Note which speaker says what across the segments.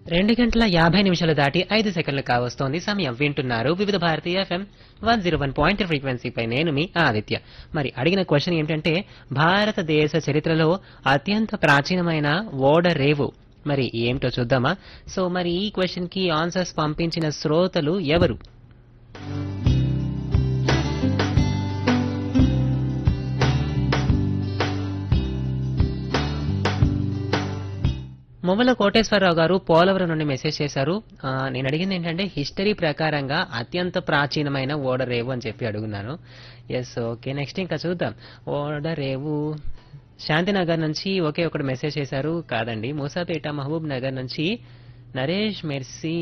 Speaker 1: రెండు గంటల యాభై నిమిషాలు దాటి ఐదు సెకండ్లు కావస్తోంది సమయం వింటున్నారు వివిధ భారతీయ FM one zero one point ఫ్రీక్వెన్సీపై నేను మీ ఆదిత్య మరి అడిగిన క్వశ్చన్ ఏంటంటే భారతదేశ చరిత్రలో అత్యంత ప్రాచీనమైన ఓడరేవు మరి ఏమిటో చూద్దామా సో మరి ఈ క్వశ్చన్ కి ఆన్సర్స్ పంపించిన శ్రోతలు ఎవరు మొమ్మల కోటేశ్వరరావు గారు పోలవరం నుండి మెసేజ్ చేశారు ఆ, నేను అడిగింది ఏంటంటే హిస్టరీ ప్రకారంగా అత్యంత ప్రాచీనమైన ఓడరేవు అని చెప్పి అడుగున్నాను ఎస్ ఓకే నెక్స్ట్ ఇంకా చూద్దాం ఓడరేవు శాంతినగర్ నుంచి ఒకే ఒకటి మెసేజ్ చేశారు కాదండి మూసాపేట మహబూబ్ నగర్ నుంచి నరేష్ మెర్సీ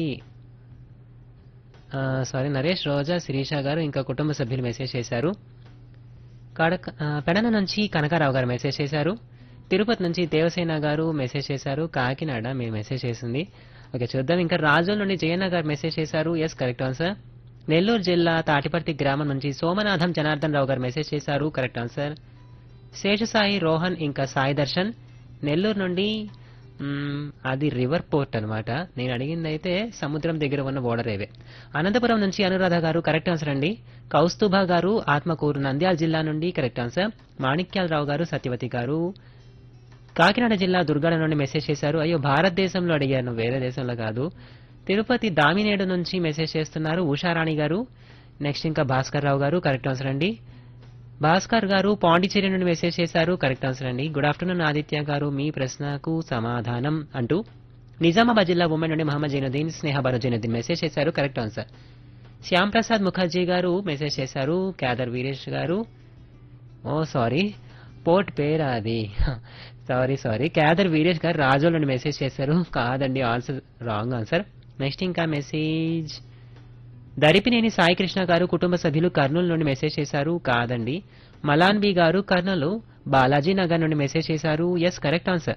Speaker 1: సారీ నరేష్ రోజా శిరీష గారు ఇంకా కుటుంబ సభ్యులు మెసేజ్ చేశారు కడక ఆ, పెడన నుంచి కనకారావు గారు మెసేజ్ చేశారు తిరుపతి నుంచి దేవసేన గారు మెసేజ్ చేశారు కాకినాడ మీరు మెసేజ్ చేసింది ఓకే చూద్దాం ఇంకా రాజోల్ నుండి జయన్న గారు మెసేజ్ చేశారు ఎస్ కరెక్ట్ ఆన్సర్ నెల్లూరు జిల్లా తాటిపర్తి గ్రామం నుంచి సోమనాథం జనార్దన్ రావు గారు మెసేజ్ చేశారు కరెక్ట్ ఆన్సర్ శేషసాయి రోహన్ ఇంకా సాయి దర్శన్ నెల్లూరు నుండి మ్మ్, అది రివర్ పోర్ట్ అన్నమాట నేను అడిగింది అయితే సముద్రం దగ్గర ఉన్న ఓడరేవే అనంతపురం నుంచి అనురాధ గారు కరెక్ట్ ఆన్సర్ అండి కౌస్తుభ గారు ఆత్మకూరు నంద్యాల జిల్లా నుండి కరెక్ట్ ఆన్సర్ మాణిక్యాలరావు గారు సత్యవతి గారు కాకినాడ జిల్లా దుర్గాడ నుండి మెసేజ్ చేశారు అయ్యో భారతదేశంలో అడిగాను వేరే దేశంలో కాదు తిరుపతి దామినేడు నుంచి మెసేజ్ చేస్తున్నారు ఉషారాణి గారు నెక్స్ట్ ఇంకా భాస్కర్ రావు గారు కరెక్ట్ ఆన్సర్ అండి భాస్కర్ గారు పాండిచేరి నుండి మెసేజ్ చేశారు కరెక్ట్ ఆన్సర్ అండి గుడ్ ఆఫ్టర్నూన్ ఆదిత్య గారు మీ ప్రశ్నకు సమాధానం అంటూ నిజామాబాద్ జిల్లా ఉమెన్ నుండి మహమ్మద్ జైనుద్దీన్ స్నేహబాను జైనుద్దీన్ మెసేజ్ చేశారు కరెక్ట్ ఆన్సర్ శ్యామ్ ప్రసాద్ ముఖర్జీ గారు మెసేజ్ చేశారు కేదర్ వీరేష్ గారు ఓ సారీ పోర్ట్ పేరా అది సారీ సారీ కేదర్ వీరేష్ గారు రాజోల్ నుండి మెసేజ్ చేశారు కాదండి ఆన్సర్ రాంగ్ ఆన్సర్ నెక్స్ట్ ఇంకా మెసేజ్ దరిపినేని సాయి కృష్ణ గారు కుటుంబ సభ్యులు కర్నూలు నుండి మెసేజ్ చేశారు కాదండి మలాన్ బి గారు కర్నూలు బాలాజీ నగర్ నుండి మెసేజ్ చేశారు ఎస్ కరెక్ట్ ఆన్సర్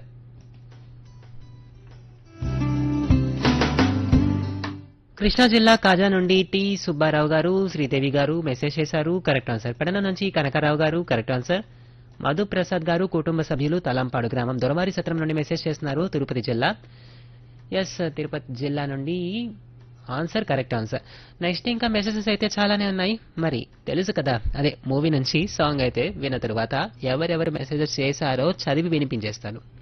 Speaker 1: కృష్ణా జిల్లా కాజా నుండి టి సుబ్బారావు గారు శ్రీదేవి గారు మెసేజ్ చేశారు కరెక్ట్ ఆన్సర్ పెడన నుంచి కనకారావు గారు కరెక్ట్ ఆన్సర్ మధు ప్రసాద్ గారు కుటుంబ సభ్యులు తలంపాడు గ్రామం దొరవారి సత్రం నుండి మెసేజ్ చేస్తున్నారు తిరుపతి జిల్లా ఎస్ తిరుపతి జిల్లా నుండి ఆన్సర్ కరెక్ట్ ఆన్సర్ నెక్స్ట్ ఇంకా మెసేజెస్ అయితే చాలానే ఉన్నాయి మరి తెలుసు కదా అదే మూవీ నుంచి సాంగ్ అయితే విన్న తరువాత ఎవరెవరు మెసేజెస్ చేశారో చదివి వినిపించేస్తాను